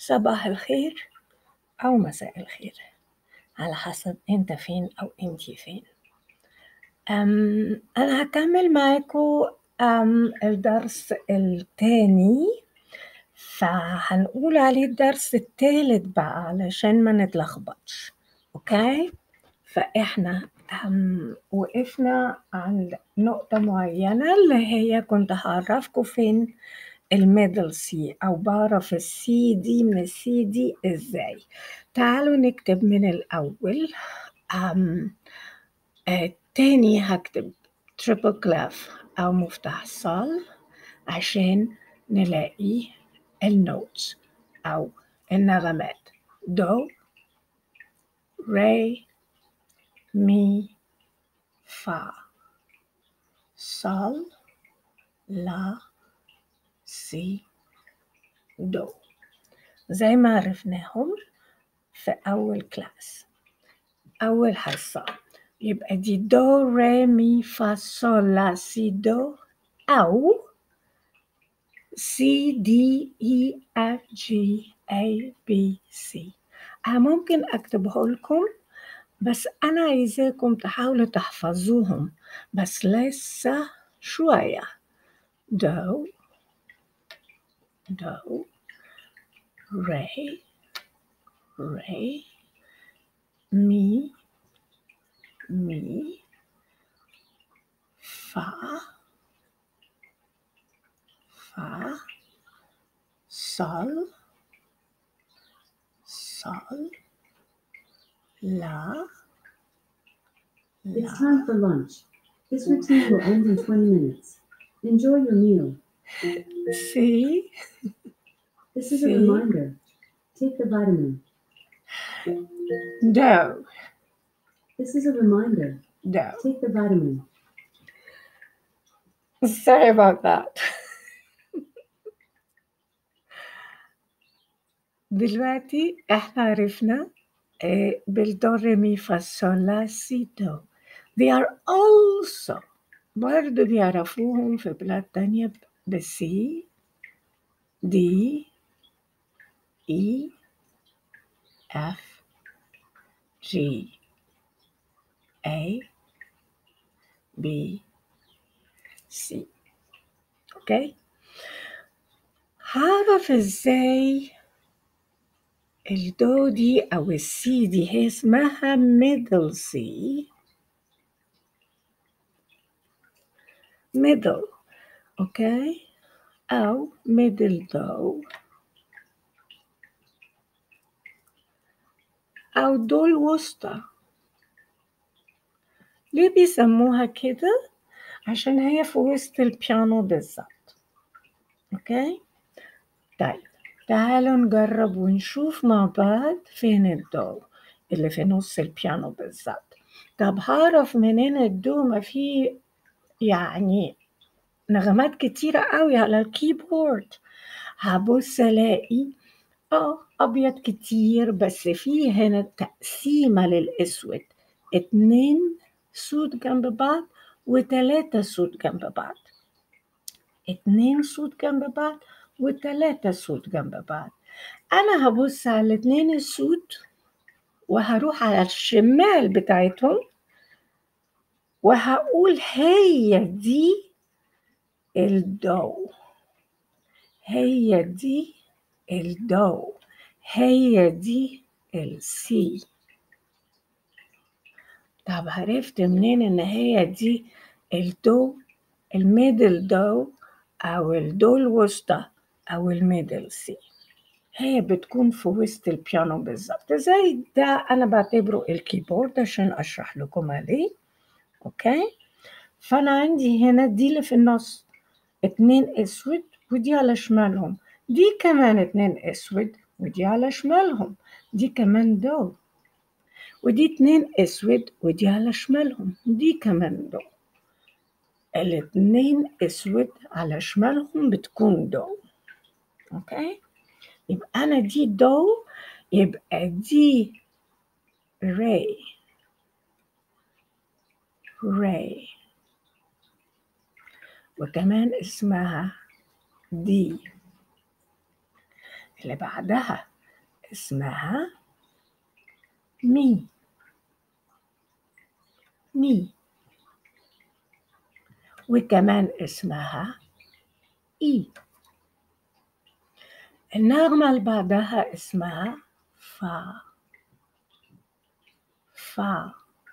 صباح الخير أو مساء الخير على حسب أنت فين أو أنتي فين أم أنا هكمل معاكم أم الدرس التاني فهنقول عليه الدرس التالت بقى علشان ما نتلخبطش أوكي فإحنا أم وقفنا عند نقطة معينة اللي هي كنت هعرفكم فين الميدل سي أو بعرف السي دي من السي دي إزاي تعالوا نكتب من الأول أم آه، تاني هكتب تريبل كلاف أو مفتاح صال عشان نلاقي النوتس أو النغمات دو ري مي فا صال لا سي دو زي ما عرفناهم في أول كلاس أول حصة يبقى دي دو ري مي فا صول لا سي دو أو سي دي إي إف جي A B C أنا ممكن أكتبه لكم بس أنا عايزاكم تحاولوا تحفظوهم بس لسه شوية دو دو ري ري مي مي فا فا صل صل لا It's لا time for lunch. This routine will end in 20 minutes. Enjoy your meal. سي This is a See? reminder. Take the vitamin. دو This is a reminder. دو Take the vitamin. Sorry about that. دلوقتي احنا عرفنا آه، بالدو ري مي فا صول لا سي دو they are also برضه بيعرفوهم في بلاد تانية بسي دي اي اف جي اي بي سي اوكي هعرف ازاي الدو دي او السي دي هي اسمها ميدل سي ميدل اوكي او ميدل دو او دو الوسطى ليه بيسموها كده عشان هي في وسط البيانو بالظبط اوكي طيب تعالوا نجرب ونشوف مع بعض فين الدو اللي في نص البيانو بالظبط طب هعرف منين الدو ما في يعني نغمات كتيرة قوي على الكيبورد هبص الاقي اه ابيض كتير بس في هنا تقسيمة للاسود اتنين سود جنب بعض وتلاتة سود جنب بعض اتنين سود جنب بعض وتلاتة سود جنب بعض انا هبص على الاتنين السود وهروح على الشمال بتاعتهم وهقول هي دي الدو هي دي الدو هي دي السي طب عرفت منين ان هي دي الدو الميدل دو او الدو الوسطى او الميدل سي هي بتكون في وسط البيانو بالظبط زي ده انا بعتبره الكيبورد عشان اشرح لكم عليه اوكي فانا عندي هنا دي اللي في النص اتنين اسود ودي على شمالهم دي كمان اتنين اسود ودي على شمالهم دي كمان دو ودي اتنين اسود ودي على شمالهم دي كمان دو الاتنين اسود على شمالهم بتكون دو اوكي يبقى انا دي دو يبقى دي ري ري وكمان اسمها دي اللي بعدها اسمها مي مي وكمان اسمها إي النغمة اللي بعدها اسمها فا فا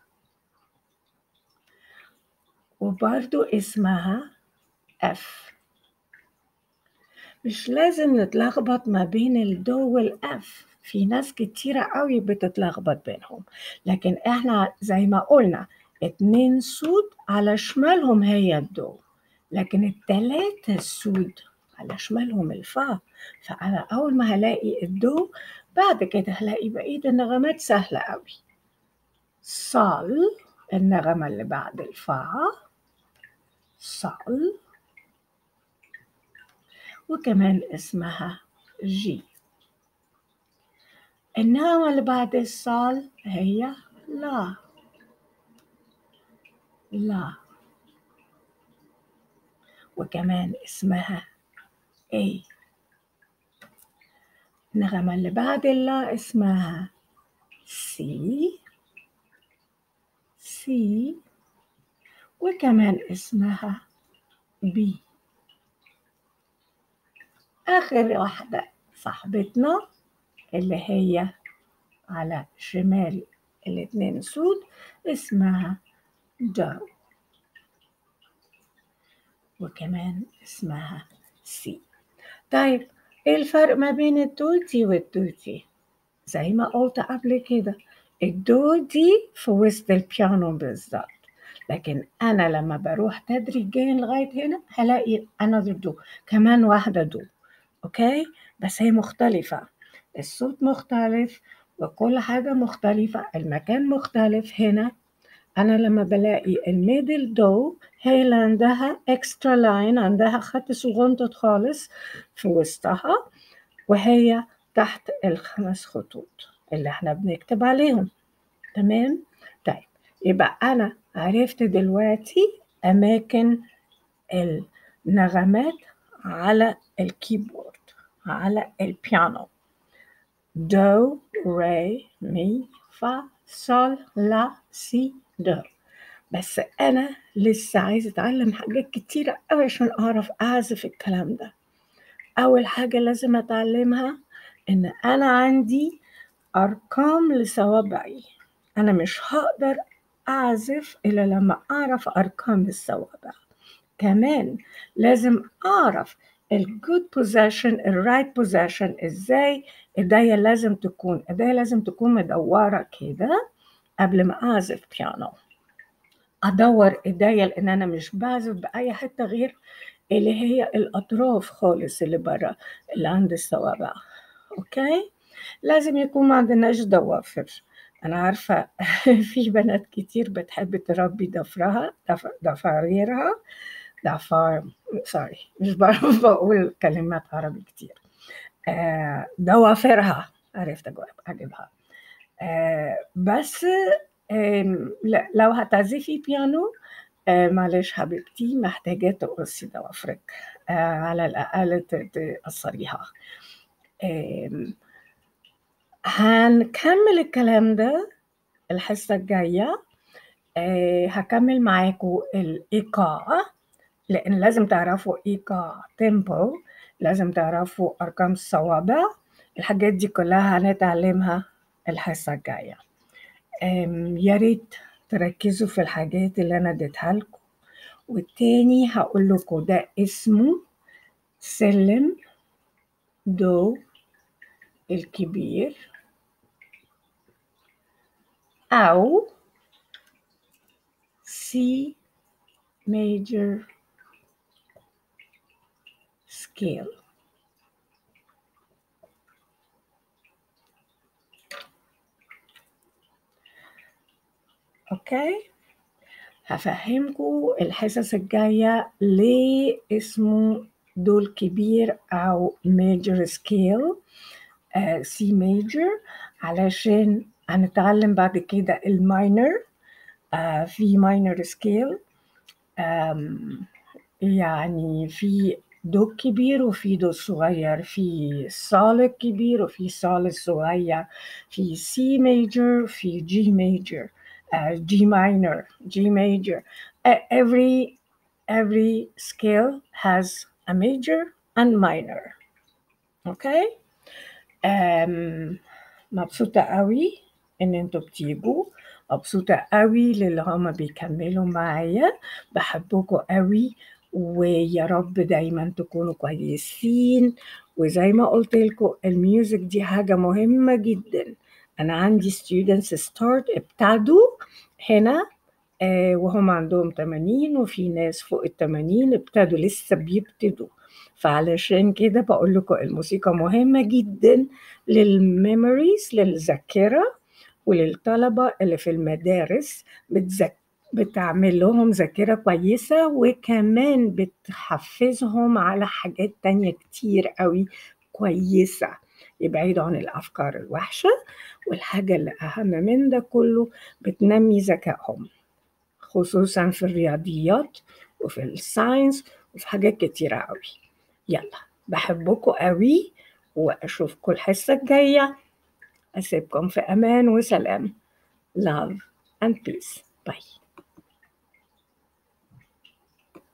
وبرضو اسمها اف مش لازم نتلخبط ما بين الدو والاف في ناس كتيرة قوي بتتلخبط بينهم لكن احنا زي ما قلنا اتنين سود على شمالهم هي الدو لكن التلاتة السود على شمالهم الفا فأنا أول ما هلاقي الدو بعد كده هلاقي بقية النغمات سهلة قوي صال النغمة اللي بعد الفا صال وكمان اسمها جي النغمة اللي بعد الصال هي لا لا وكمان اسمها اي النغمة اللي بعد اللا اسمها سي سي وكمان اسمها بي آخر واحدة صاحبتنا اللي هي على شمال الاتنين سود اسمها دو وكمان اسمها سي طيب ايه الفرق ما بين التوتي والتوتي زي ما قلت قبل كده الدو دي في وسط البيانو بالظبط لكن انا لما بروح تدريجيا لغايه هنا هلاقي another دو كمان واحده دو اوكي بس هي مختلفه الصوت مختلف وكل حاجه مختلفه المكان مختلف هنا انا لما بلاقي الميدل دو هي اللي عندها اكسترا لاين عندها خط صغنطط خالص في وسطها وهي تحت الخمس خطوط اللي احنا بنكتب عليهم تمام طيب يبقى انا عرفت دلوقتي اماكن النغمات على الكيبورد على البيانو دو ري مي فا صول لا سي دو بس انا لسه عايزه اتعلم حاجات كتيره قوي عشان اعرف اعزف الكلام ده اول حاجه لازم اتعلمها ان انا عندي ارقام لصوابعي انا مش هقدر اعزف الا لما اعرف ارقام الصوابع كمان لازم اعرف الجود بوزيشن الرايت بوزيشن ازاي ايديا لازم تكون ايديا لازم تكون مدوره كده قبل ما اعزف بيانو ادور ايديا لان انا مش بعزف باي حته غير اللي هي الاطراف خالص اللي بره اللي عند الصوابع اوكي لازم يكون ما عندناش ضوافر انا عارفه في بنات كتير بتحب تربي ضفرها ضف- ضفاريرها ضفار سوري مش بعرف بقول كلمات عربي كتير آه ضوافرها عرفت أجاوب- اجيبها آه بس آم، لا- لو هتعزفي بيانو آه معلش حبيبتي محتاجة تقصي ضوافرك آه على الأقل ت- تقصريها آم، هنكمل الكلام ده الحصة الجاية آه هكمل معاكم الإيقاع لأن لازم تعرفوا إيقاع تيمبو لازم تعرفوا أرقام الصوابع الحاجات دي كلها هنتعلمها الحصة الجاية آم، يا ريت تركزوا في الحاجات اللي أنا اديتها لكم والتاني هقول لكم ده اسمه سلم دو الكبير أو سي major scale اوكي هفهمكم الحصص الجاية ليه اسمه دول كبير أو major scale آه C major علشان هنتعلم بعد كده الماينر آه في minor scale آم، يعني في دو الكبير وفي دو الصغير في صال الكبير وفي صال الصغير في سي ميجر في جي ميجر جي minor G major Uh, every every scale has a major and minor okay um, مبسوطة قوي ان انتوا بتيجوا مبسوطة قوي للي هما بيكملوا معايا بحبكم قوي ويا رب دايما تكونوا كويسين وزي ما قلت لكم الميوزك دي حاجة مهمة جدا أنا عندي students start ابتدوا هنا آه وهم عندهم 80 وفي ناس فوق ال 80 ابتدوا لسه بيبتدوا فعلشان كده بقول لكم الموسيقى مهمة جدا للميموريز للذاكرة وللطلبة اللي في المدارس بتذك... بتعمل لهم ذاكرة كويسة وكمان بتحفزهم على حاجات تانية كتير قوي كويسة يبعدوا عن الأفكار الوحشة والحاجة اللي أهم من ده كله بتنمي ذكائهم خصوصا في الرياضيات وفي الساينس وفي حاجات كتيرة قوي يلا بحبكم قوي وأشوفكم الحصة الجاية أسيبكم في أمان وسلام love and peace bye